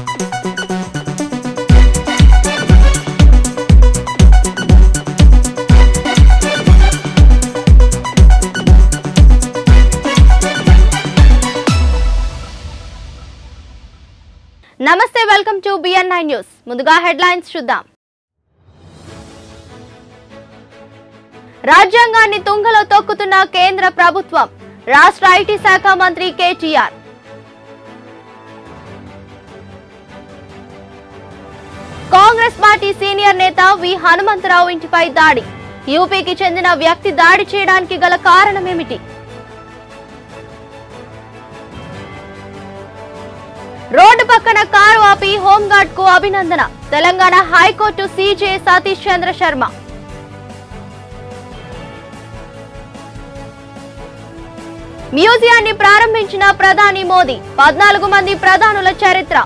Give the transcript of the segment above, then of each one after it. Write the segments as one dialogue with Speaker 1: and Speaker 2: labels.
Speaker 1: నమస్తే welcome to BN nine news ముందుగా headlines చూద్దాం రాజ్యాంగాన్ని తుంగలో తొక్కుతున్న కేంద్ర ప్రభుత్వం రాష్ట్ర ఐటీ శాఖ మంత్రి కేటీఆర్ కాంగ్రెస్ పార్టీ సీనియర్ నేత వి హనుమంతరావు ఇంటిపై దాడి యూపీకి చెందిన వ్యక్తి దాడి చేయడానికి గల కారణమేమిటి రోడ్డు పక్కన కారు ఆపి హోంగార్డ్ కు అభినందన తెలంగాణ హైకోర్టు సీజే సతీష్ చంద్ర శర్మ మ్యూజియాన్ని ప్రారంభించిన ప్రధాని మోదీ పద్నాలుగు మంది ప్రధానుల చరిత్ర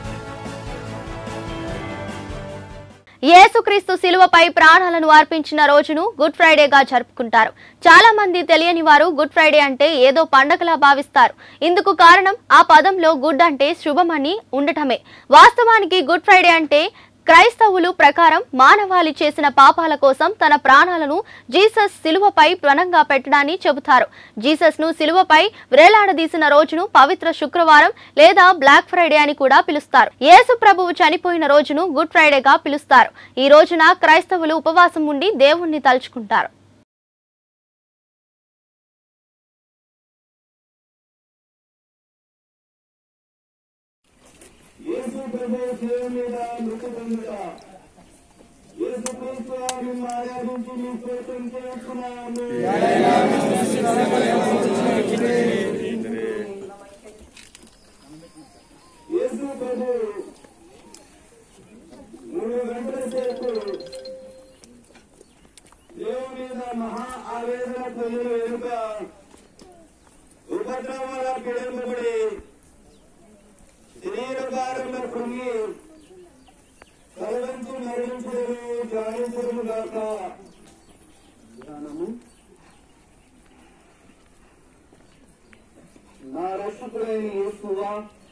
Speaker 1: యేసుక్రీస్తు శిలువపై ప్రాణాలను అర్పించిన రోజును గుడ్ ఫ్రైడేగా జరుపుకుంటారు చాలా మంది తెలియని వారు గుడ్ ఫ్రైడే అంటే ఏదో పండగలా భావిస్తారు ఇందుకు కారణం ఆ పదంలో గుడ్ అంటే శుభమని ఉండటమే వాస్తవానికి గుడ్ ఫ్రైడే అంటే క్రైస్తవులు ప్రకారం మానవాళి చేసిన పాపాల కోసం తన ప్రాణాలను జీసస్ శిలువపై ప్రణంగా పెట్టడాన్ని చెబుతారు జీసస్ ను శిలువపై వ్రేలాడదీసిన రోజును పవిత్ర శుక్రవారం లేదా బ్లాక్ ఫ్రైడే అని కూడా పిలుస్తారు యేసు ప్రభువు చనిపోయిన రోజును గుడ్ ఫ్రైడేగా పిలుస్తారు ఈ రోజున క్రైస్తవులు ఉపవాసం ఉండి దేవుణ్ణి తలుచుకుంటారు
Speaker 2: యేసు ప్రభు శిలువ మీద మృతి పొందుట యేసు క్రీస్తు వారిని ఆరాధించి మీ స్తోత్రం చేస్తున్నాము యేసు ప్రభు మూడు గంటల సేపు దేవుని మీద మహా ఆవేదన పొందిన వెనుక ఉపద్రవాల పీడింపబడి శరీర భారంలో కృంగి కలవంచి మరణించడము ధ్యానించడము గాక ధ్యానము నా రక్షకుడైన యేసువా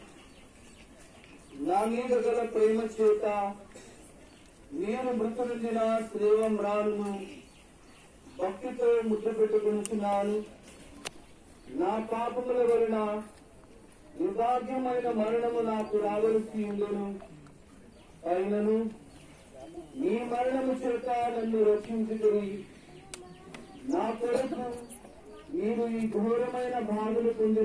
Speaker 2: నా మీద గల ప్రేమ చేత నేను మృతులుందిన శ్రీవం రాను భక్తితో ముద్ద పెట్టుకుంటున్నాను నా పాపముల వలన నిర్భాగ్యమైన మరణము నాకు రావలసి ఉండను అయినను నీ మరణము చేత నన్ను రక్షించుకుని నా కొరకు మీరు ఈ ఘోరమైన బాధలు పొందిన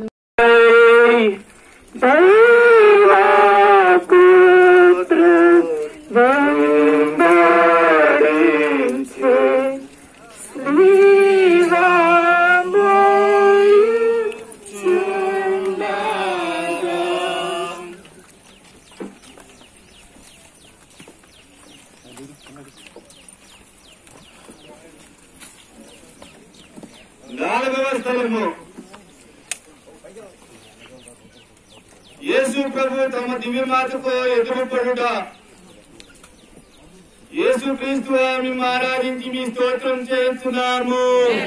Speaker 2: నాలుగవ స్థలము యేసు ప్రభు తమ దివ్యమాతకు ఎదురుపడుట యేసు క్రీస్తు వారిని ఆరాధించి మీ స్తోత్రం చేస్తున్నాము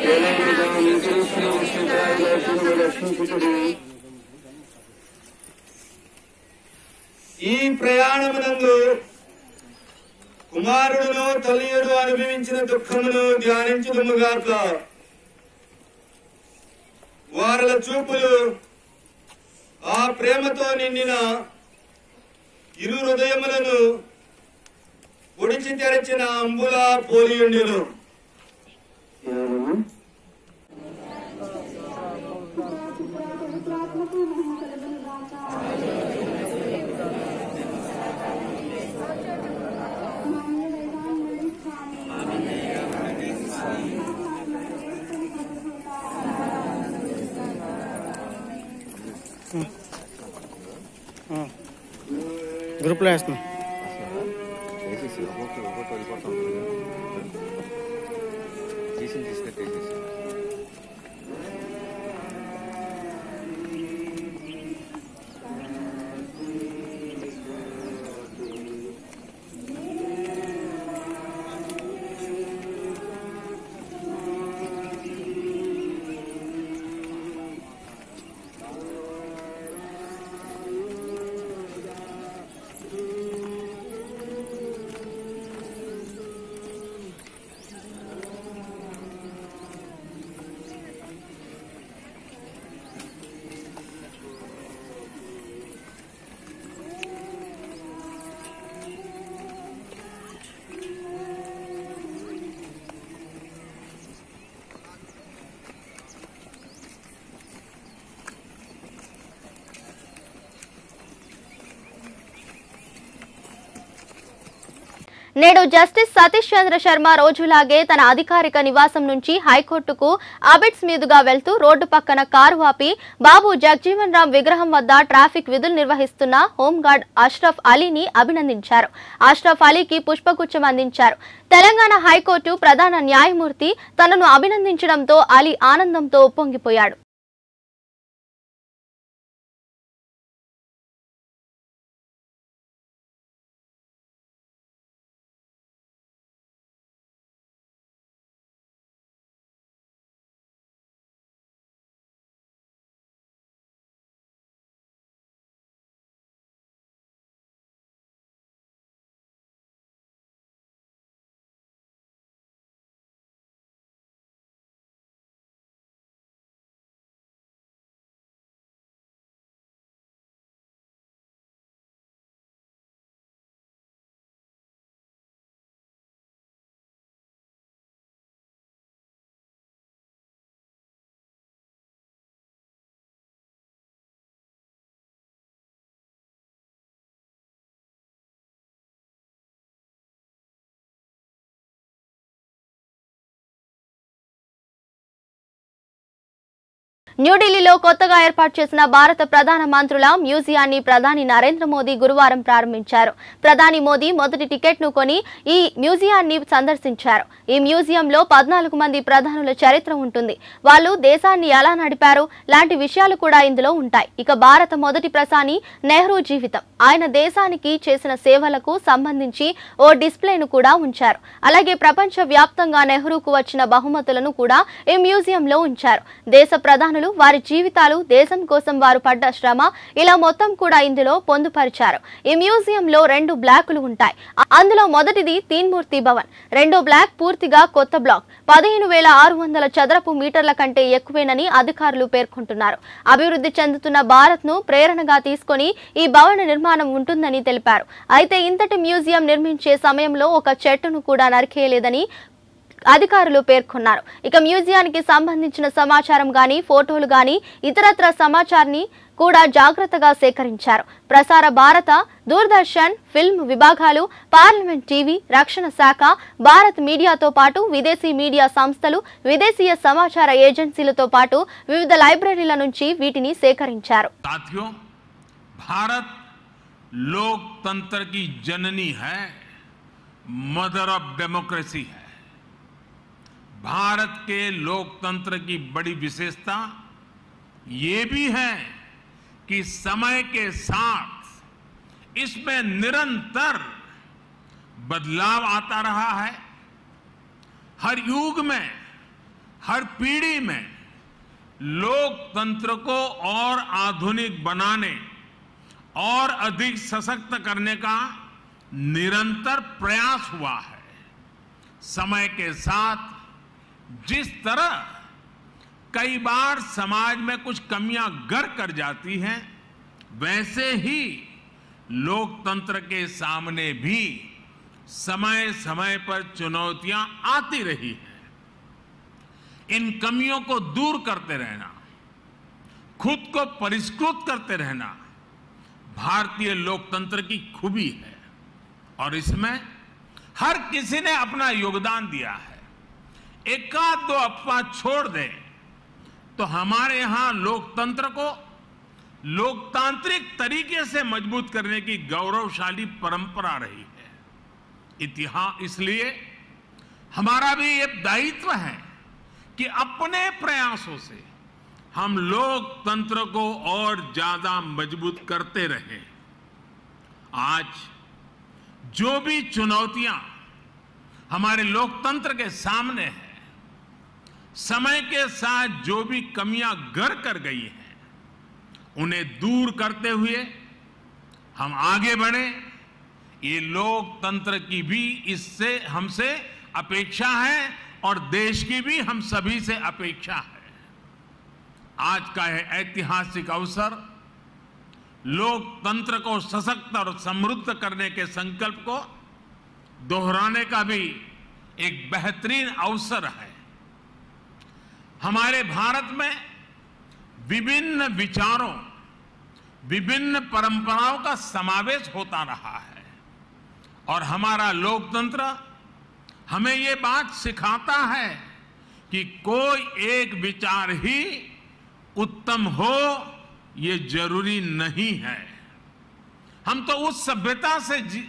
Speaker 2: ఈ ప్రయాణమునందు కుమారుడును తల్లియుడు అనుభవించిన దుఃఖమును ధ్యానించదుముగాక వారల చూపులు ఆ ప్రేమతో నిండిన ఇరు హృదయములను పొడిచి తెరచిన అంబుల పోలియుండును
Speaker 3: గ్రూప్లో వేస్తున్నాం
Speaker 4: చేసేసి ఒక్కొక్కటి ఒక్కొక్కటి వెళ్ళిపోతాం తీసి తీసుకెళ్ళి చేసేసి
Speaker 1: నేడు జస్టిస్ సతీష్ చంద్ర శర్మ రోజులాగే తన అధికారిక నివాసం నుంచి హైకోర్టుకు అబిట్స్ మీదుగా వెళ్తూ రోడ్డు పక్కన కారు ఆపి బాబు జగజీవన్ రామ్ విగ్రహం వద్ద ట్రాఫిక్ విధులు నిర్వహిస్తున్న హోంగార్డ్ అష్రఫ్ అలీని అభినందించారు అష్రఫ్ అలీకి పుష్పగుచ్చం అందించారు తెలంగాణ హైకోర్టు ప్రధాన న్యాయమూర్తి తనను అభినందించడంతో అలీ ఆనందంతో ఉప్పొంగిపోయాడు న్యూఢిల్లీలో కొత్తగా ఏర్పాటు చేసిన భారత ప్రధాన మంత్రుల మ్యూజియాన్ని ప్రధాని నరేంద్ర మోదీ గురువారం ప్రారంభించారు ప్రధాని మోదీ మొదటి టికెట్ ను కొని ఈ మ్యూజియాన్ని సందర్శించారు ఈ మ్యూజియంలో పద్నాలుగు మంది ప్రధానుల చరిత్ర ఉంటుంది వాళ్ళు దేశాన్ని ఎలా నడిపారు లాంటి విషయాలు కూడా ఇందులో ఉంటాయి ఇక భారత మొదటి ప్రధాని నెహ్రూ జీవితం ఆయన దేశానికి చేసిన సేవలకు సంబంధించి ఓ డిస్ప్లేను కూడా ఉంచారు అలాగే ప్రపంచ వ్యాప్తంగా నెహ్రూకు వచ్చిన బహుమతులను కూడా ఈ మ్యూజియంలో ఉంచారు దేశ ప్రధానులు వారి జీవితాలు దేశం కోసం వారు పడ్డ శ్రమ ఇలా మొత్తం కూడా ఇందులో పొందుపరిచారు ఈ మ్యూజియంలో రెండు బ్లాకులు ఉంటాయి అ- అందులో మొదటిది తీన్మూర్తి భవన్ రెండో బ్లాక్ పూర్తిగా కొత్త బ్లాక్ పదిహేను వేల ఆరు వందల చదరపు మీటర్ల కంటే ఎక్కువేనని అధికారులు పేర్కొంటున్నారు అభివృద్ధి చెందుతున్న భారత్ ను ప్రేరణగా తీసుకొని ఈ భవన నిర్మాణం ఉంటుందని తెలిపారు అయితే ఇంతటి మ్యూజియం నిర్మించే సమయంలో ఒక చెట్టును కూడా నరికేయలేదని అధికారులు పేర్కొన్నారు ఇక మ్యూజియానికి సంబంధించిన సమాచారం గాని ఫోటోలు గాని ఇతరత్ర సమాచారాన్ని కూడా జాగ్రత్తగా సేకరించారు ప్రసార భారత దూరదర్శన్ ఫిల్మ్ విభాగాలు పార్లమెంట్ టీవీ రక్షణ శాఖ భారత్ మీడియాతో పాటు విదేశీ మీడియా సంస్థలు విదేశీయ సమాచార ఏజెన్సీలతో పాటు వివిధ లైబ్రరీల నుంచి వీటిని సేకరించారు
Speaker 5: साथियों भारत लोकतंत्र की जननी है मदर ऑफ डेमोक्रेसी है भारत के लोकतंत्र की बड़ी विशेषता ये भी है कि समय के साथ इसमें निरंतर बदलाव आता रहा है हर युग में हर पीढ़ी में लोकतंत्र को और आधुनिक बनाने और अधिक सशक्त करने का निरंतर प्रयास हुआ है समय के साथ जिस तरह कई बार समाज में कुछ कमियां गर कर जाती हैं वैसे ही लोकतंत्र के सामने भी समय समय पर चुनौतियां आती रही हैं इन कमियों को दूर करते रहना खुद को परिष्कृत करते रहना भारतीय लोकतंत्र की खूबी है और इसमें हर किसी ने अपना योगदान दिया है एकाध दो अफवाह छोड़ दें तो हमारे यहां लोकतंत्र को लोकतांत्रिक तरीके से मजबूत करने की गौरवशाली परंपरा रही है इतिहास इसलिए हमारा भी ये दायित्व है कि अपने प्रयासों से हम लोकतंत्र को और ज्यादा मजबूत करते रहें आज जो भी चुनौतियां हमारे लोकतंत्र के सामने हैं समय के साथ जो भी कमियां घर कर गई हैं उन्हें दूर करते हुए हम आगे बढ़े ये लोकतंत्र की भी इससे हमसे अपेक्षा है और देश की भी हम सभी से अपेक्षा है आज का यह ऐतिहासिक अवसर लोकतंत्र को सशक्त और समृद्ध करने के संकल्प को दोहराने का भी एक बेहतरीन अवसर है हमारे भारत में विभिन्न विचारों विभिन्न परंपराओं का समावेश होता रहा है और हमारा लोकतंत्र हमें ये बात सिखाता है कि कोई एक विचार ही उत्तम हो ये जरूरी नहीं है हम तो उस सभ्यता से जी-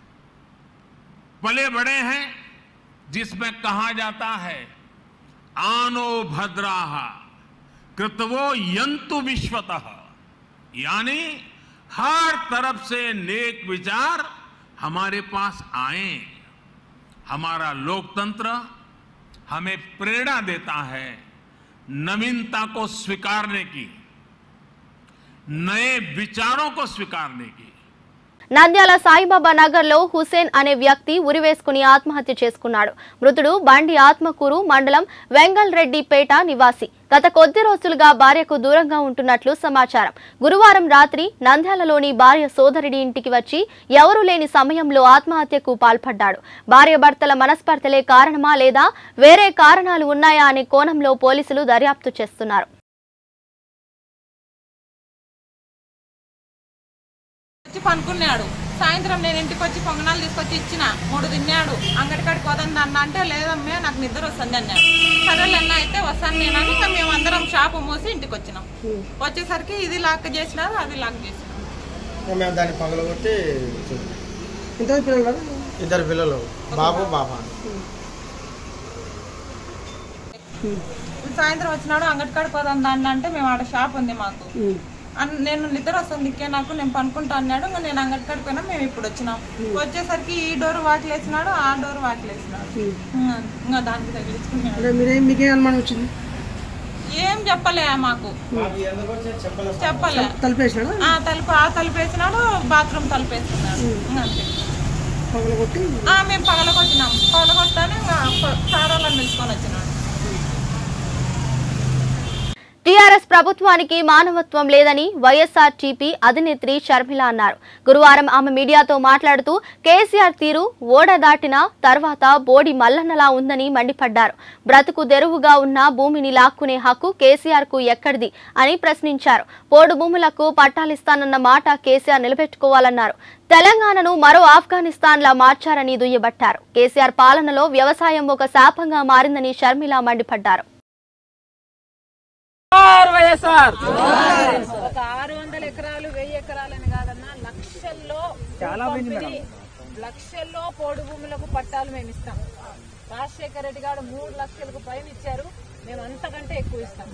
Speaker 5: पले बड़े हैं जिसमें कहा जाता है आनो भद्राह कृतवो यंतु विश्वतः यानी हर तरफ से नेक विचार हमारे पास आए हमारा लोकतंत्र हमें प्रेरणा देता है नवीनता को स्वीकारने की नए विचारों को स्वीकारने की
Speaker 1: నంద్యాల సాయిబాబా నగర్లో హుసేన్ అనే వ్యక్తి ఉరివేసుకుని ఆత్మహత్య చేసుకున్నాడు మృతుడు బండి ఆత్మకూరు మండలం వెంగల్ రెడ్డిపేట నివాసి గత కొద్ది రోజులుగా భార్యకు దూరంగా ఉంటున్నట్లు సమాచారం గురువారం రాత్రి నంద్యాలలోని భార్య సోదరుడి ఇంటికి వచ్చి ఎవరూ లేని సమయంలో ఆత్మహత్యకు పాల్పడ్డాడు భార్య భర్తల మనస్పర్ధలే కారణమా లేదా వేరే కారణాలు ఉన్నాయా అనే కోణంలో పోలీసులు దర్యాప్తు చేస్తున్నారు
Speaker 6: వచ్చి పనుకున్నాడు సాయంత్రం నేను ఇంటికి వచ్చి పొంగనాలు తీసుకొచ్చి ఇచ్చిన మూడు తిన్నాడు అంగడికాడికి పోదండి అన్న అంటే లేదమ్మే నాకు నిద్ర వస్తుంది అన్నాడు సరేలే అన్న అయితే వస్తాను నేను అని ఇంకా మేము అందరం షాపు మూసి ఇంటికి వచ్చినాం వచ్చేసరికి ఇది లాక్ చేసినారు అది లాక్ చేసినారు
Speaker 3: మేము దాన్ని పగలగొట్టి చూసాం.
Speaker 7: ఇంతమంది పిల్లలు కదా
Speaker 3: ఇద్దరు పిల్లలు బాబు బాబా
Speaker 6: సాయంత్రం వచ్చినాడు అంగడికాడికి పోదాం దాన్ని అంటే మేము ఆడ షాప్ ఉంది మాకు అన్- నేను నిద్ర వస్తుంది ఇక్కే నాకు నేను పనుకుంటా అన్నాడు ఇంకా నేను అంగడికాడికి పోయినా మేము ఇప్పుడు వచ్చినాం వచ్చేసరికి ఈ డోర్ వాకిలేసినాడు ఆ డోర్ వాకిలేసినాడు ఇంకా ఇంకా దానికి తగిలించుకున్నాడు
Speaker 7: అంటే మీరేం మీకేం అనుమానం వచ్చింది
Speaker 6: ఏం చెప్పలే మాకు చెప్పలే
Speaker 7: తలిపేసినాడా
Speaker 6: ఆ తలుపు ఆ తలుపు వేసినాడు బాత్రూమ్ తలుపు వేసుకున్నాడు ఇంకా అంతే
Speaker 7: పగల కొట్టి
Speaker 6: ఆ, మేము పగలగొట్టినాం పగలగొట్టానే ఇంకా సారాలను పిలుచుకొని వచ్చినాడు
Speaker 1: టీఆర్ఎస్ ప్రభుత్వానికి మానవత్వం లేదని వైఎస్ఆర్ టీపీ అధినేత్రి షర్మిల అన్నారు గురువారం ఆమె మీడియాతో మాట్లాడుతూ కేసీఆర్ తీరు ఓడ దాటిన తర్వాత బోడి మల్లన్నలా ఉందని మండిపడ్డారు బ్రతుకు తెరువుగా ఉన్న భూమిని లాక్కునే హక్కు కేసీఆర్ కు ఎక్కడిది అని ప్రశ్నించారు పోడు భూములకు పట్టాలిస్తానన్న మాట కేసీఆర్ నిలబెట్టుకోవాలన్నారు తెలంగాణను మరో ఆఫ్ఘనిస్తాన్ లా మార్చారని దుయ్యబట్టారు కేసీఆర్ పాలనలో వ్యవసాయం ఒక శాపంగా మారిందని షర్మిల మండిపడ్డారు
Speaker 6: ఒక ఆరు వందల ఎకరాలు వెయ్యి ఎకరాలని కాదన్నా లక్షల్లో చాలా లక్షల్లో పోడు భూములకు పట్టాలు మేము ఇస్తాం రాజశేఖర రెడ్డి గారు మూడు లక్షలకు పైన ఇచ్చారు మేము అంతకంటే ఎక్కువ ఇస్తాం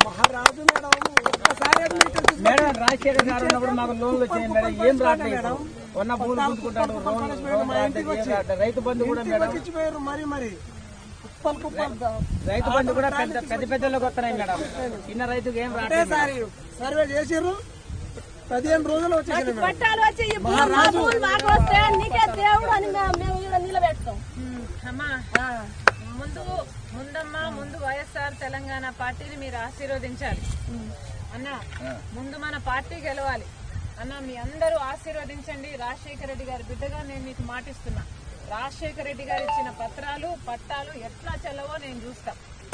Speaker 8: మేడం రాజశేఖర్ గారు ఉన్నప్పుడు మాకు లోన్లు వచ్చాయి మేడం ఏం రావట్లేదు ఉన్న భూములు గుంజుకుంటాడు లోన్ లోన్ రావట్లేదు, ఏం రావట్లేదు. రైతు బంధు కూడా మేడం
Speaker 7: ఇచ్చిపోయారు మరి మరి కుప్పలు కుప్పలు
Speaker 8: రైతు బంధు కూడా పెద్ద పెద్ద పెద్దలకు వస్తున్నాయి మేడం చిన్న రైతుకి ఏం రావట్లేదు మేడం.
Speaker 7: ఒకటేసారి సర్వే చేసిర్రు పదిహేను రోజులు వచ్చేసారు మేడం.
Speaker 9: పట్టాలు వచ్చి ఈ భూములు మాకు వస్తే నీకే దేవుడు అని మేము మేము ఈడ నిలబెడతాం
Speaker 6: అమ్మా ముందు ముందమ్మా ముందు వైఎస్ఆర్ తెలంగాణ పార్టీని మీరు ఆశీర్వదించాలి అన్న ముందు మన పార్టీ గెలవాలి అన్న మీ అందరూ ఆశీర్వదించండి రాజశేఖర రెడ్డి గారి బిడ్డగా నేను మీకు మాటిస్తున్నా రాజశేఖర రెడ్డి గారు ఇచ్చిన పత్రాలు పట్టాలు ఎట్లా చెల్లవో నేను చూస్తా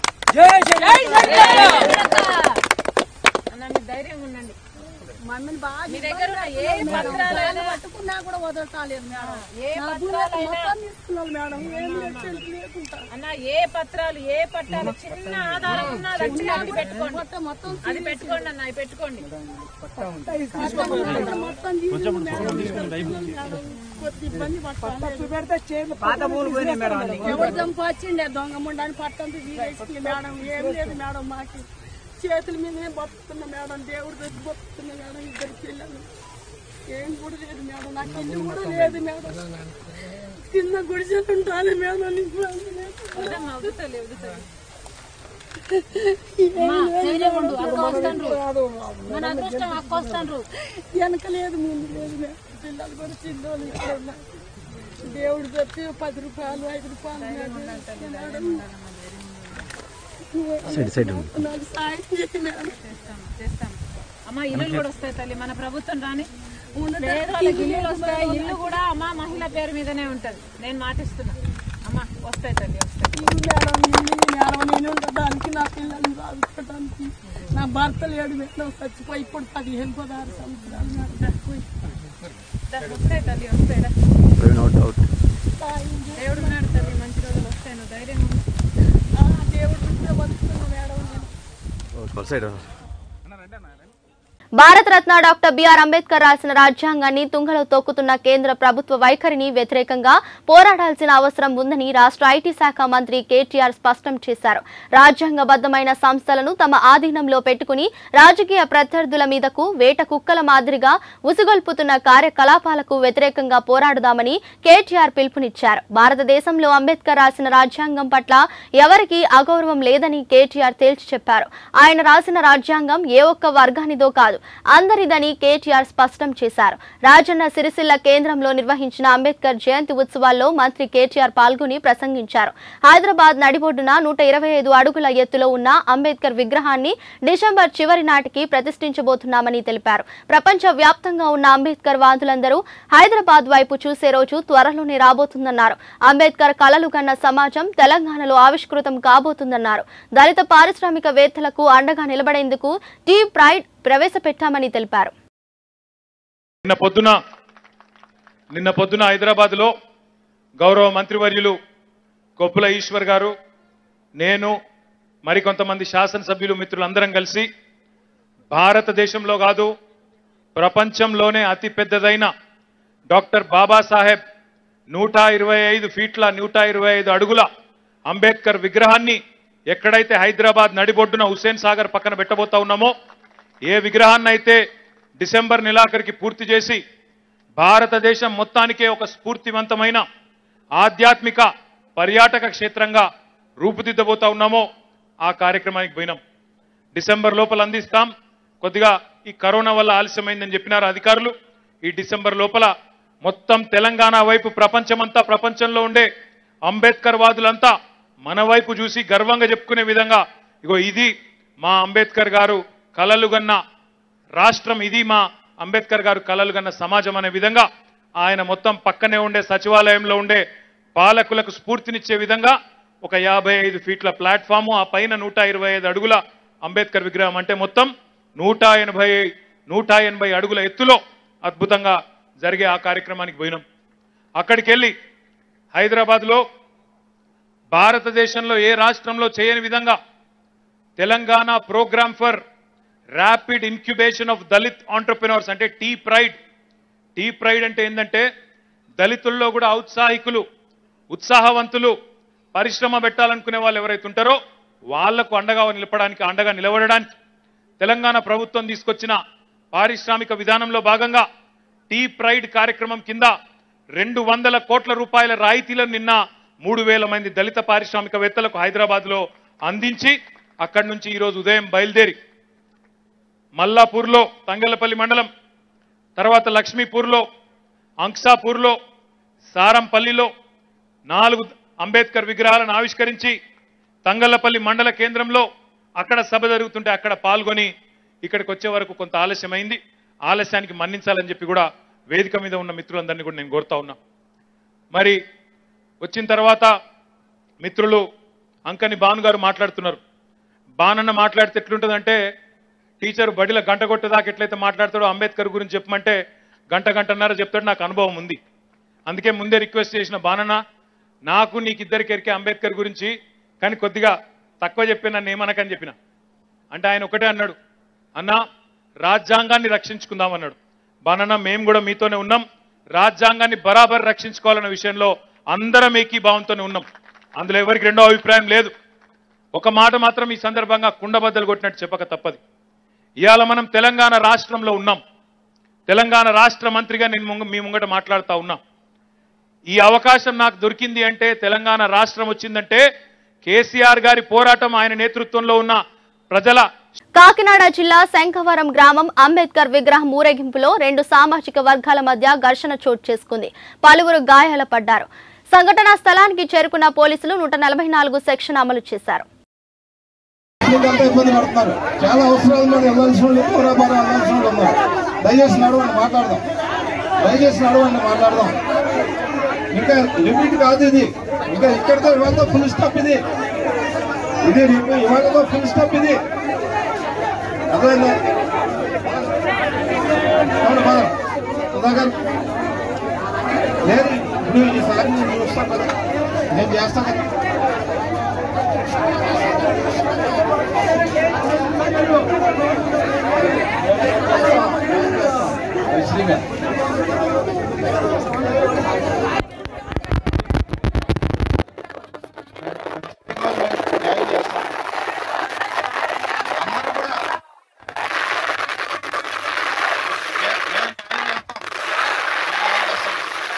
Speaker 6: అన్న మీరు ధైర్యంగా ఉండండి
Speaker 9: మమ్మల్ని బాగా
Speaker 6: మీ దగ్గర ఉన్న ఏ పత్రాలైనా
Speaker 9: పట్టుకున్నా కూడా వదలటాలేదు మేడం
Speaker 6: ఏ పత్రాలైనా
Speaker 9: మొత్తం తీసుకున్నాను మేడం ఏం లేదు లేకుండా
Speaker 6: అన్న ఏ పత్రాలు ఏ పట్టాలు చిన్న ఆధారం ఉన్నా అది వచ్చి అది పెట్టుకోండి
Speaker 9: మొత్తం మొత్తం
Speaker 6: అది పెట్టుకోండి అన్న అది పెట్టుకోండి
Speaker 9: మొత్తం తీసుకున్నాను మేడం. కొద్ది ఇబ్బంది పడతాను
Speaker 7: చూపెడితే చేతులు
Speaker 8: పాత భూములు పోయినాయి మేడం అన్ని
Speaker 9: ఎవరు చంపొచ్చిండే దొంగ ముండని పట్టంతా వీరేసుకుని మేడం ఏం లేదు మేడం మాకు చేతుల మీదనే బతుకుతున్నా మేడం దేవుడి దగ్గర బతుకుతున్నా మేడం ఇద్దరు పిల్లలు ఏం కూడా లేదు మేడం నాకు ఇల్లు కూడా లేదు మేడం చిన్న గుడిసెలు ఉంటాను మేడం నీకు బాధ లేదు.
Speaker 6: వద్దమ్మా, వదులుతలే, వదులుతలే.
Speaker 9: మన అదృష్టం అక్కొస్తాండ్రు వెనక లేదు ముందు లేదు మేడం పిల్లలు కూడా చిన్నోళ్ళు ఇక్కడ ఉన్నారు దేవుడు పెట్టి పది రూపాయలు ఐదు రూపాయలు మేడం. నాకు సాయం చేయి మేడం
Speaker 6: చేస్తాం అమ్మ ఇల్లు కూడా వస్తాయి తల్లి మన ప్రభుత్వం రాని పేదవాళ్ళకి ఇల్లులు వస్తాయి ఇల్లు కూడా అమ్మ మహిళ పేరు మీదనే ఉంటది నేను మాటిస్తున్నా అమ్మ వస్తాయి తల్లి వస్తాయి
Speaker 9: ఇది మేడం నిన్ను మేడం నేను ఉండడానికి నా పిల్లల్ని సాగుకోవడానికి నా భర్త లేడు మేడం చచ్చిపోయి ఇప్పుడు పదిహేను పదహారు సంవత్సరాలు మేడం చచ్చిపోయి
Speaker 6: వస్తాయి తల్లి వస్తాయి రా.
Speaker 4: అవుట్
Speaker 6: దేవుడు ఉన్నాడు తల్లి మంచి రోజులు వస్తాయి నువ్వు ధైర్యం
Speaker 9: ఆ, దేవుడు ఉంటే బతుకుతున్నా మేడం నేను
Speaker 4: one side
Speaker 1: Bharat Ratna doctor BR Ambedkar రాసిన రాజ్యాంగాన్ని తుంగలో తొక్కుతున్న కేంద్ర ప్రభుత్వ వైఖరిని వ్యతిరేకంగా పోరాడాల్సిన అవసరం ఉందని రాష్ట్ర ఐటీ శాఖ మంత్రి కేటీఆర్ స్పష్టం చేశారు రాజ్యాంగబద్ధమైన సంస్థలను తమ ఆధీనంలో పెట్టుకుని రాజకీయ ప్రత్యర్థుల మీదకు వేట కుక్కల మాదిరిగా ఉసుగొల్పుతున్న కార్యకలాపాలకు వ్యతిరేకంగా పోరాడుదామని కేటీఆర్ పిలుపునిచ్చారు భారతదేశంలో అంబేద్కర్ రాసిన రాజ్యాంగం పట్ల ఎవరికీ అగౌరవం లేదని కేటీఆర్ తేల్చి చెప్పారు ఆయన రాసిన రాజ్యాంగం ఏ ఒక్క వర్గానిదో కాదు అందరిదని కేటీఆర్ స్పష్టం చేశారు రాజన్న సిరిసిల్ల కేంద్రంలో నిర్వహించిన అంబేద్కర్ జయంతి ఉత్సవాల్లో మంత్రి కేటీఆర్ పాల్గొని ప్రసంగించారు హైదరాబాద్ నడిబొడ్డున నూట ఇరవై ఐదు అడుగుల ఎత్తులో ఉన్న అంబేద్కర్ విగ్రహాన్ని డిసెంబర్ చివరి నాటికి ప్రతిష్ఠించబోతున్నామని తెలిపారు ప్రపంచ వ్యాప్తంగా ఉన్న అంబేద్కర్ వాదులందరూ హైదరాబాద్ వైపు చూసే రోజు త్వరలోనే రాబోతుందన్నారు అంబేద్కర్ కలలు కన్న సమాజం తెలంగాణలో ఆవిష్కృతం కాబోతుందన్నారు దళిత పారిశ్రామికవేత్తలకు అండగా నిలబడేందుకు టీ ప్రైడ్ ప్రవేశపెట్టామని తెలిపారు
Speaker 10: నిన్న పొద్దున నిన్న పొద్దున హైదరాబాద్లో గౌరవ మంత్రివర్యులు కొప్పుల ఈశ్వర్ గారు నేను మరికొంతమంది శాసనసభ్యులు మిత్రులందరం కలిసి భారతదేశంలో కాదు ప్రపంచంలోనే అతి పెద్దదైన డాక్టర్ బాబాసాహెబ్ నూట ఇరవై ఐదు ఫీట్ల నూట ఇరవై ఐదు అడుగుల అంబేద్కర్ విగ్రహాన్ని ఎక్కడైతే హైదరాబాద్ నడిబొడ్డున హుస్సేన్ సాగర్ పక్కన పెట్టబోతా ఉన్నామో ఏ విగ్రహాన్ని అయితే డిసెంబర్ నెలాఖరికి పూర్తి చేసి భారతదేశం మొత్తానికే ఒక స్ఫూర్తివంతమైన ఆధ్యాత్మిక పర్యాటక క్షేత్రంగా రూపుదిద్దబోతా ఉన్నామో ఆ కార్యక్రమానికి పోయినాం డిసెంబర్ లోపల అందిస్తాం కొద్దిగా ఈ కరోనా వల్ల ఆలస్యమైందని చెప్పినారు అధికారులు ఈ డిసెంబర్ లోపల మొత్తం తెలంగాణ వైపు ప్రపంచమంతా ప్రపంచంలో ఉండే అంబేద్కర్ వాదులంతా మన వైపు చూసి గర్వంగా చెప్పుకునే విధంగా ఇగో ఇది మా అంబేద్కర్ గారు కలలుగన్న రాష్ట్రం ఇది మా అంబేద్కర్ గారు కలలుగన్న సమాజం అనే విధంగా ఆయన మొత్తం పక్కనే ఉండే సచివాలయంలో ఉండే పాలకులకు స్ఫూర్తినిచ్చే విధంగా ఒక యాభై ఐదు ఫీట్ల ప్లాట్ఫాము ఆ పైన నూట ఇరవై ఐదు అడుగుల అంబేద్కర్ విగ్రహం అంటే మొత్తం నూట ఎనభై నూట ఎనభై అడుగుల ఎత్తులో అద్భుతంగా జరిగే ఆ కార్యక్రమానికి పోయినాం అక్కడికి వెళ్ళి హైదరాబాద్లో భారతదేశంలో ఏ రాష్ట్రంలో చేయని విధంగా Telangana program for rapid incubation of Dalit entrepreneurs అంటే టీ ప్రైడ్ టీ ప్రైడ్ అంటే ఏంటంటే దళితుల్లో కూడా ఔత్సాహికులు ఉత్సాహవంతులు పరిశ్రమ పెట్టాలనుకునే వాళ్ళు ఎవరైతే ఉంటారో వాళ్లకు అండగా నిలపడానికి అండగా నిలబడడానికి తెలంగాణ ప్రభుత్వం తీసుకొచ్చిన పారిశ్రామిక విధానంలో భాగంగా టీ ప్రైడ్ కార్యక్రమం కింద రెండు వందల కోట్ల రూపాయల రాయితీలను నిన్న మూడు వేల మంది దళిత పారిశ్రామికవేత్తలకు హైదరాబాద్లో అందించి అక్కడి నుంచి ఈరోజు ఉదయం బయలుదేరి మల్లాపూర్లో తంగలపల్లి మండలం తర్వాత లక్ష్మీపూర్లో అంక్సాపూర్లో సారంపల్లిలో నాలుగు అంబేద్కర్ విగ్రహాలను ఆవిష్కరించి తంగళ్లపల్లి మండల కేంద్రంలో అక్కడ సభ జరుగుతుంటే అక్కడ పాల్గొని ఇక్కడికి వచ్చే వరకు కొంత ఆలస్యమైంది ఆలస్యానికి మన్నించాలని చెప్పి కూడా వేదిక మీద ఉన్న మిత్రులందరినీ కూడా నేను కోరుతా ఉన్నా మరి వచ్చిన తర్వాత మిత్రులు అంకని భాను గారు మాట్లాడుతున్నారు బానన్న మాట్లాడితే ఎట్లుంటుందంటే టీచర్ బడిలో గంట కొట్టేదాకా ఎట్లయితే మాట్లాడతాడో అంబేద్కర్ గురించి చెప్పమంటే గంట గంటన్నర చెప్తాడు నాకు అనుభవం ఉంది అందుకే ముందే రిక్వెస్ట్ చేసిన బానన్న నాకు నీకు ఇద్దరికి ఎరికే అంబేద్కర్ గురించి కానీ కొద్దిగా తక్కువ చెప్పి నన్ను ఏమనకని చెప్పిన అంటే ఆయన ఒకటే అన్నాడు అన్నా రాజ్యాంగాన్ని రక్షించుకుందాం అన్నాడు బానన్న మేము కూడా మీతోనే ఉన్నాం రాజ్యాంగాన్ని బరాబర్ రక్షించుకోవాలన్న విషయంలో అందరం ఏకీభావంతోనే ఉన్నాం అందులో ఎవరికి రెండో అభిప్రాయం లేదు ఒక మాట మాత్రం ఈ సందర్భంగా కుండబద్దలు కొట్టినట్టు చెప్పక తప్పదు ఇవాళ మనం తెలంగాణ రాష్ట్రంలో ఉన్నాం తెలంగాణ రాష్ట్ర మంత్రిగా నేను ముంగ- మీ ముంగట మాట్లాడుతా ఉన్నా ఈ అవకాశం నాకు దొరికింది అంటే తెలంగాణ రాష్ట్రం వచ్చిందంటే కేసీఆర్ గారి పోరాటం ఆయన నేతృత్వంలో ఉన్న ప్రజల
Speaker 1: కాకినాడ జిల్లా శంఖవరం గ్రామం అంబేద్కర్ విగ్రహం ఊరేగింపులో రెండు సామాజిక వర్గాల మధ్య ఘర్షణ చోటు చేసుకుంది పలువురు గాయాల పడ్డారు సంఘటనా స్థలానికి చేరుకున్న పోలీసులు నూట నలభై నాలుగు సెక్షన్ అమలు చేశారు
Speaker 7: అంతా ఇబ్బంది పడుతున్నారు చాలా అవసరాలు మీద వెళ్ళాల్సిన వాళ్ళు పూరా బాగా వెళ్ళాల్సిన వాళ్ళు ఉన్నారు దయచేసి నడవండి మాట్లాడదాం దయచేసి నడవండి మాట్లాడదాం ఇంకా లిమిట్ కాదు ఇది ఇంకా ఇక్కడితో ఇవాళతో ఫుల్ స్టాప్ ఇది ఇది రిప- ఇవాళతో ఫుల్ స్టాప్ ఇది అర్థమైందా అవును, పద. సుధాకర్ లేదు ఇప్పుడు దారి నేను చూస్తాను కదా నేను చేస్తాను కదా శ్రీగా న్యాయం చేస్తాను అందరూ కూడా న్యాయం చేస్తాం న్యాయం చేస్తాం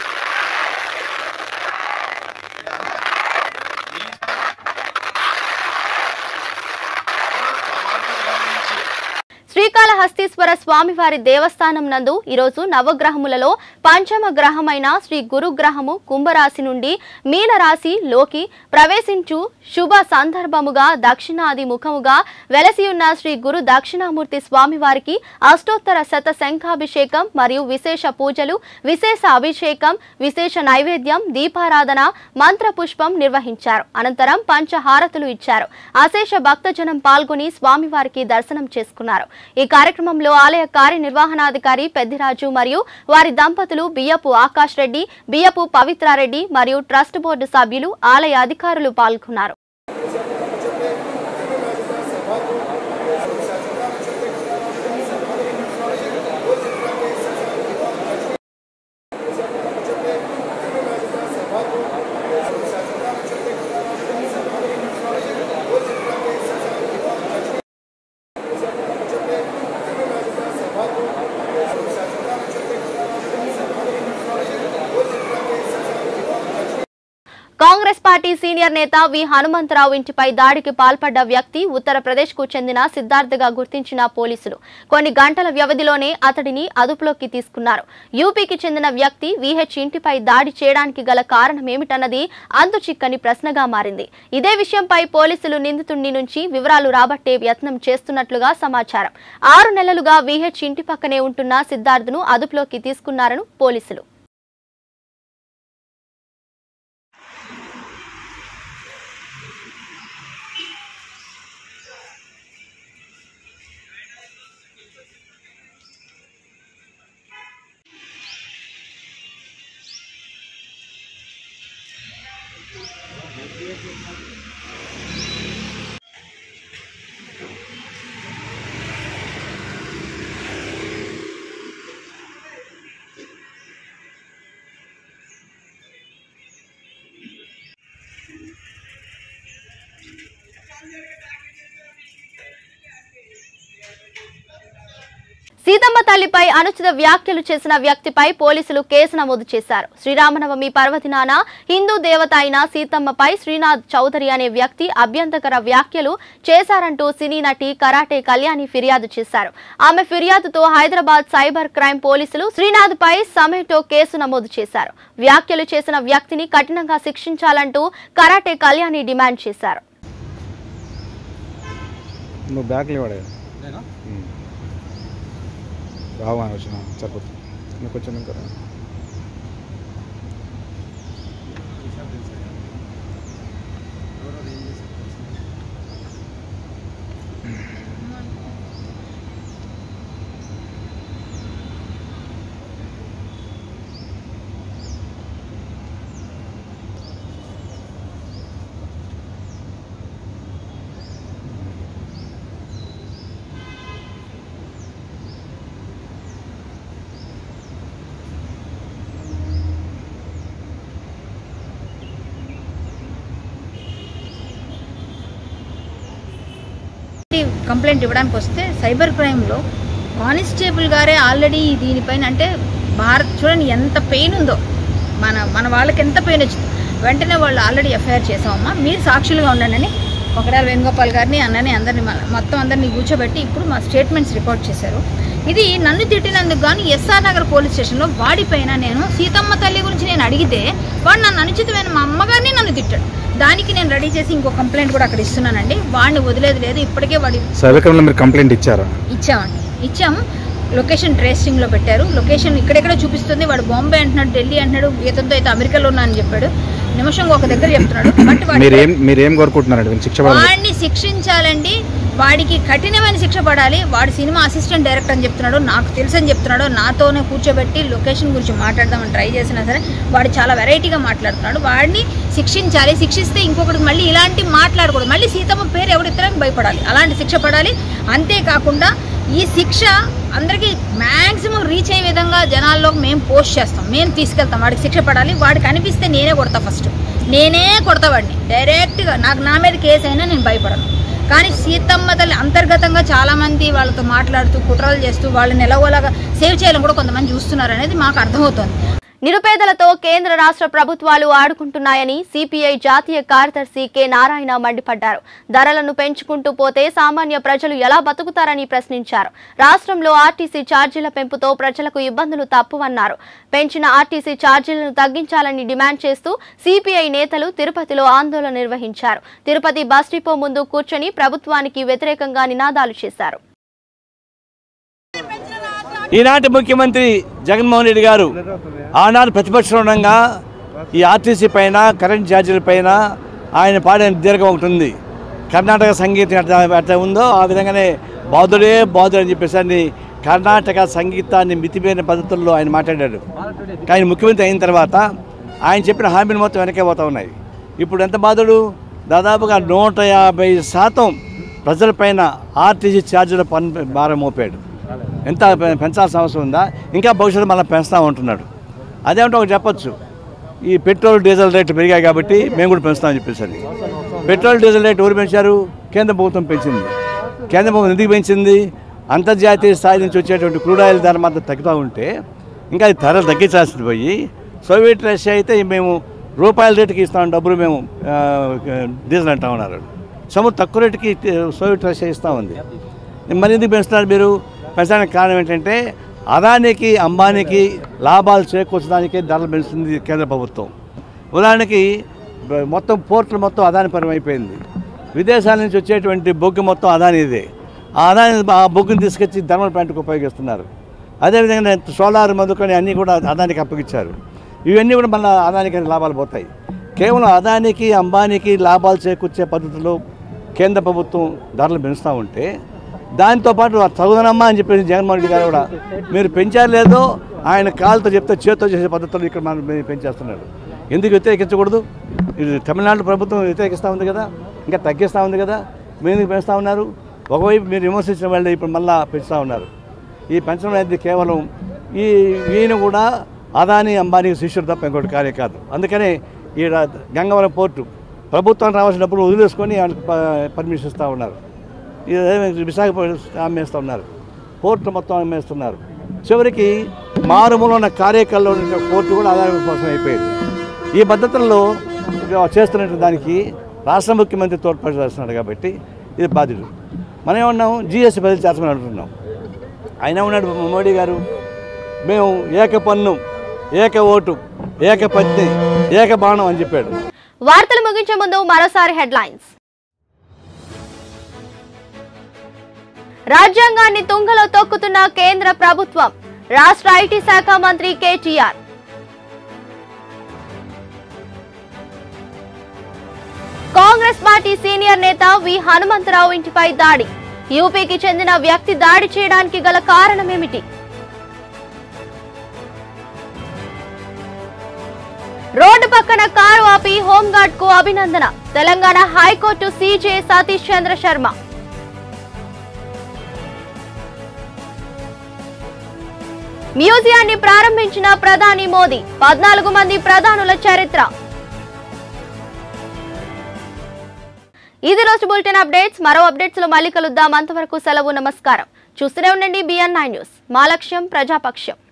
Speaker 1: శ్రీకాళహస్తీశ్వర స్వామివారి దేవస్థానం నందు ఈరోజు నవగ్రహములలో పంచమ గ్రహమైన శ్రీ గురుగ్రహము కుంభరాశి నుండి మీనరాశి లోకి ప్రవేశించు శుభ సందర్భముగా దక్షిణాది ముఖముగా వెలసి ఉన్న శ్రీ గురు దక్షిణామూర్తి స్వామివారికి అష్టోత్తర శత శంఖాభిషేకం మరియు విశేష పూజలు విశేష అభిషేకం విశేష నైవేద్యం దీపారాధన మంత్ర పుష్పం నిర్వహించారు అనంతరం పంచహారతులు ఇచ్చారు అశేష భక్తజనం పాల్గొని స్వామివారికి దర్శనం చేసుకున్నారు ఈ కార్యక్రమంలో ఆలయ కార్యనిర్వహణాధికారి పెద్దిరాజు మరియు వారి దంపతులు బియ్యపు ఆకాష్ రెడ్డి బియ్యపు పవిత్రారెడ్డి మరియు ట్రస్ట్ బోర్డు సభ్యులు ఆలయ అధికారులు పాల్గొన్నారు కాంగ్రెస్ పార్టీ సీనియర్ నేత వి హనుమంతరావు ఇంటిపై దాడికి పాల్పడ్డ వ్యక్తి ఉత్తరప్రదేశ్ కు చెందిన సిద్ధార్థగా గుర్తించిన పోలీసులు కొన్ని గంటల వ్యవధిలోనే అతడిని అదుపులోకి తీసుకున్నారు యూపీకి చెందిన వ్యక్తి విహెచ్ ఇంటిపై దాడి చేయడానికి గల కారణమేమిటన్నది అంతుచిక్కని ప్రశ్నగా మారింది ఇదే విషయంపై పోలీసులు నిందితుడి నుంచి వివరాలు రాబట్టే యత్నం చేస్తున్నట్లుగా సమాచారం ఆరు నెలలుగా విహెచ్ ఇంటి పక్కనే ఉంటున్న సిద్ధార్థను అదుపులోకి తీసుకున్నారని పోలీసులు సీతమ్మ తల్లిపై అనుచిత వ్యాఖ్యలు చేసిన వ్యక్తిపై పోలీసులు కేసు నమోదు చేశారు శ్రీరామనవమి పర్వదినాన హిందూ దేవత అయిన సీతమ్మపై శ్రీనాథ్ చౌదరి అనే వ్యక్తి అభ్యంతకర వ్యాఖ్యలు చేశారంటూ సినీ నటి కరాటే కళ్యాణి ఫిర్యాదు చేశారు ఆమె ఫిర్యాదుతో హైదరాబాద్ సైబర్ క్రైమ్ పోలీసులు శ్రీనాథ్ పై సమేటో కేసు నమోదు చేశారు వ్యాఖ్యలు చేసిన వ్యక్తిని కఠినంగా శిక్షించాలంటూ కరాటే కళ్యాణి డిమాండ్ చేశారు
Speaker 11: నువ్వు బ్యాగ్లు ఇవ్వడే రావు అని వచ్చిన సరిపోతుంది నువ్వు కొంచెం ఇంకా రా.
Speaker 12: కంప్లైంట్ ఇవ్వడానికి వస్తే సైబర్ క్రైమ్లో కానిస్టేబుల్ గారే ఆల్రెడీ దీనిపైన అంటే భారత్ చూడండి ఎంత పెయిన్ ఉందో మన మన వాళ్ళకి ఎంత పెయిన్ వచ్చింది వెంటనే వాళ్ళు ఆల్రెడీ ఎఫ్ఐఆర్ చేసామమ్మా మీరు సాక్షులుగా ఉండండి అని ఒకడాల వేణుగోపాల్ గారిని అన్నని అందరిని మన- మొత్తం అందరిని కూర్చోబెట్టి ఇప్పుడు మా స్టేట్మెంట్స్ రికార్డ్ చేశారు ఇది నన్ను తిట్టినందుకు కానీ ఎస్ఆర్ నగర్ పోలీస్ స్టేషన్లో వాడిపైన నేను సీతమ్మ తల్లి గురించి నేను అడిగితే వాడు నన్ను అనుచితమైన మా అమ్మగారిని నన్ను తిట్టాడు దానికి నేను రెడీ చేసి ఇంకో కంప్లైంట్ కూడా అక్కడ ఇస్తున్నానండి వాడిని వదిలేదు లేదు ఇప్పటికే వాడి
Speaker 11: సైబర్ క్రైమ్లో మీరు కంప్లైంట్ ఇచ్చారా
Speaker 12: ఇచ్చామండి ఇచ్చాము లొకేషన్ ట్రేసింగ్లో పెట్టారు లొకేషన్ ఇక్కడెక్కడ చూపిస్తుంది వాడు బాంబే అంటున్నాడు ఢిల్లీ అంటున్నాడు ఇతనితో అయితే అమెరికాలో ఉన్నా అని చెప్పాడు నిమిషం ఒక దగ్గర చెప్తున్నాడు బట్ వాడి
Speaker 11: మీరేం మీరేం కోరుకుంటున్నారండి వీళ్ళు శిక్ష పడాలి
Speaker 12: వాడిని శిక్షించాలండి వాడికి కఠినమైన శిక్ష పడాలి వాడి సినిమా అసిస్టెంట్ డైరెక్టర్ అని చెప్తున్నాడు నాకు తెలుసు అని చెప్తున్నాడు నాతోనే కూర్చోబెట్టి లొకేషన్ గురించి మాట్లాడదామని ట్రై చేసినా సరే వాడు చాలా వెరైటీగా మాట్లాడుతున్నాడు వాడిని శిక్షించాలి శిక్షిస్తే ఇంకొకటి మళ్ళీ ఇలాంటి మాట్లాడకూడదు మళ్ళీ సీతమ్మ పేరు ఎవరిద్దరం భయపడాలి అలాంటి శిక్ష పడాలి అంతేకాకుండా ఈ శిక్ష అందరికీ మ్యాక్సిమం రీచ్ అయ్యే విధంగా జనాల్లో మేము పోస్ట్ చేస్తాం మేము తీసుకెళ్తాం వాడికి శిక్ష పడాలి వాడికి అనిపిస్తే నేనే కొడతా ఫస్ట్ నేనే కొడతా వాడిని డైరెక్ట్గా నాకు నా మీద కేసు అయినా నేను భయపడను కానీ సీతమ్మ తల్లి అంతర్గతంగా చాలా మంది వాళ్ళతో మాట్లాడుతూ కుట్రలు చేస్తూ వాళ్ళని ఎలాగోలాగా సేవ్ చేయాలని కూడా కొంతమంది చూస్తున్నారు అనేది మాకు అర్థమవుతోంది
Speaker 1: నిరుపేదలతో కేంద్ర రాష్ట్ర ప్రభుత్వాలు ఆడుకుంటున్నాయని సిపిఐ జాతీయ కార్యదర్శి కె నారాయణ మండిపడ్డారు ధరలను పెంచుకుంటూ పోతే సామాన్య ప్రజలు ఎలా బతుకుతారని ప్రశ్నించారు రాష్ట్రంలో ఆర్టీసీ ఛార్జీల పెంపుతో ప్రజలకు ఇబ్బందులు తప్పువన్నారు పెంచిన ఆర్టీసీ ఛార్జీలను తగ్గించాలని డిమాండ్ చేస్తూ సిపిఐ నేతలు తిరుపతిలో ఆందోళన నిర్వహించారు తిరుపతి బస్ డిపో ముందు కూర్చొని ప్రభుత్వానికి వ్యతిరేకంగా నినాదాలు చేశారు
Speaker 13: ఈనాటి ముఖ్యమంత్రి జగన్మోహన్ రెడ్డి గారు ఆనాడు ప్రతిపక్షంలో ఉండగా ఈ ఆర్టీసీ పైన కరెంట్ ఛార్జీల పైన ఆయన పాడిన దీర్ఘం ఒకటి ఉంది కర్ణాటక సంగీతం ఎట్లా ఎట్లా ఉందో ఆ విధంగానే బాధుడే బాధుడు అని చెప్పేసి అని కర్ణాటక సంగీతాన్ని మితిమీరిన పద్ధతుల్లో ఆయన మాట్లాడాడు కానీ ముఖ్యమంత్రి అయిన తర్వాత ఆయన చెప్పిన హామీలు మొత్తం వెనకే పోతా ఉన్నాయి ఇప్పుడు ఎంత బాధుడు దాదాపుగా నూట యాభై శాతం ప్రజలపైన ఆర్టీసీ ఛార్జీల పన్ను భారం మోపాడు ఎంత పె- పెంచాల్సిన అవసరం ఉందా ఇంకా భవిష్యత్తు మళ్ళీ పెంచుతా ఉంటున్నాడు అదేమంటే ఒకటి చెప్పొచ్చు ఈ పెట్రోల్ డీజిల్ రేట్లు పెరిగాయి కాబట్టి మేము కూడా పెంచుతామని చెప్పేసి అని. పెట్రోల్ డీజిల్ రేట్ ఎవరు పెంచారు కేంద్ర ప్రభుత్వం పెంచింది కేంద్ర ప్రభుత్వం ఎందుకు పెంచింది అంతర్జాతీయ స్థాయి నుంచి వచ్చేటువంటి క్రూడ్ ఆయిల్ ధర మాత్రం తగ్గుతూ ఉంటే ఇంకా అది ధరలు తగ్గించాల్సింది పోయి సోవియట్ రష్యా అయితే మేము రూపాయల రేటుకి ఇస్తాం డబ్బులు మేము ఆ, డీజిల్ అంటా ఉన్నారు సముద్ర తక్కువ రేటుకి సోవియట్ రష్యా ఇస్తూ ఉంది మరి ఎందుకు పెంచుతున్నారు మీరు పెంచడానికి కారణం ఏంటంటే అదానికి అంబానీకి లాభాలు చేకూర్చడానికే ధరలు పెంచుతుంది కేంద్ర ప్రభుత్వం ఉదాహరణకి బ- మొత్తం పోర్టులు మొత్తం అదాని పరం అయిపోయింది విదేశాల నుంచి వచ్చేటువంటి బొగ్గు మొత్తం అదానిదే ఆ అదాని ఆ బొగ్గుని తీసుకొచ్చి ధర్మల్ ప్లాంట్కి ఉపయోగిస్తున్నారు అదేవిధంగా సోలార్ మొదలుకొని అన్నీ కూడా అదానికి అప్పగించారు ఇవన్నీ కూడా మళ్ళీ అదానికి లాభాలు పోతాయి కేవలం అదానికి అంబానీకి లాభాలు చేకూర్చే పద్ధతిలో కేంద్ర ప్రభుత్వం ధరలు పెంచుతూ ఉంటే దాంతోపాటు చదువునమ్మా అని చెప్పేసి జగన్మోహన్ రెడ్డి గారు కూడా మీరు పెంచారు లేదో ఆయన కాలుతో చెప్తే చేతితో చేసే పద్ధతులు ఇక్కడ మనం మేము పెంచేస్తున్నాడు ఎందుకు వ్యతిరేకించకూడదు ఇది తమిళనాడు ప్రభుత్వం వ్యతిరేకిస్తూ ఉంది కదా ఇంకా తగ్గిస్తూ ఉంది కదా మీరు ఎందుకు పెంచుతూ ఉన్నారు ఒకవైపు మీరు విమర్శించిన వాళ్ళే ఇప్పుడు మళ్ళా పెంచుతూ ఉన్నారు ఈ పెంచడం అనేది కేవలం ఈ ఈయన కూడా అదాని అంబానీకి శిష్యుడు తప్ప ఇంకోటి కార్యం కాదు అందుకనే ఈ గంగవరం పోర్టు ప్రభుత్వం రావాల్సిన డబ్బులు వదిలేసుకొని ఆయనకు ప- పర్మిషన్ ఇస్తూ ఉన్నారు ఇది విశాఖపట్నం అమ్మేస్తూ ఉన్నారు పోర్టు మొత్తం అమ్మేస్తున్నారు చివరికి మారుమూల ఉన్న కార్యకల్లో ఉన్న పోర్టు కూడా ఆదాయం కోసం అయిపోయింది ఈ పద్ధతుల్లో చేస్తున్న దానికి రాష్ట్ర ముఖ్యమంత్రి తోడ్పాటు చేస్తున్నాడు కాబట్టి ఇది బాధ్యుడు మనం ఏమన్నాం జిఎస్టీ బదిలీ చేస్తామని అంటున్నాం ఆయన ఉన్నాడు మోడీ గారు మేము ఏక పన్ను ఏక ఓటు ఏక పత్ని ఏక బాణం అని చెప్పాడు
Speaker 1: వార్తలు ముగించే ముందు మరోసారి హెడ్లైన్స్ రాజ్యాంగాన్ని తుంగలో తొక్కుతున్న కేంద్ర ప్రభుత్వం రాష్ట్ర ఐటీ శాఖ మంత్రి కేటీఆర్ కాంగ్రెస్ పార్టీ సీనియర్ నేత వి హనుమంతరావు ఇంటిపై దాడి యూపీకి చెందిన వ్యక్తి దాడి చేయడానికి గల కారణమేమిటి రోడ్డు పక్కన కారు ఆపి హోంగార్డ్ కు అభినందన తెలంగాణ హైకోర్టు సీజే సతీష్ చంద్ర శర్మ మ్యూజియాన్ని ప్రారంభించిన ప్రధాని మోదీ పద్నాలుగు మంది ప్రధానుల చరిత్ర ఇది రోజు బులెటిన్ అప్డేట్స్ మరో అప్డేట్స్ లో మళ్ళీ కలుద్దాం అంతవరకు సెలవు నమస్కారం చూస్తూనే ఉండండి బిఎన్ నైన్ న్యూస్ మా లక్ష్యం ప్రజాపక్షం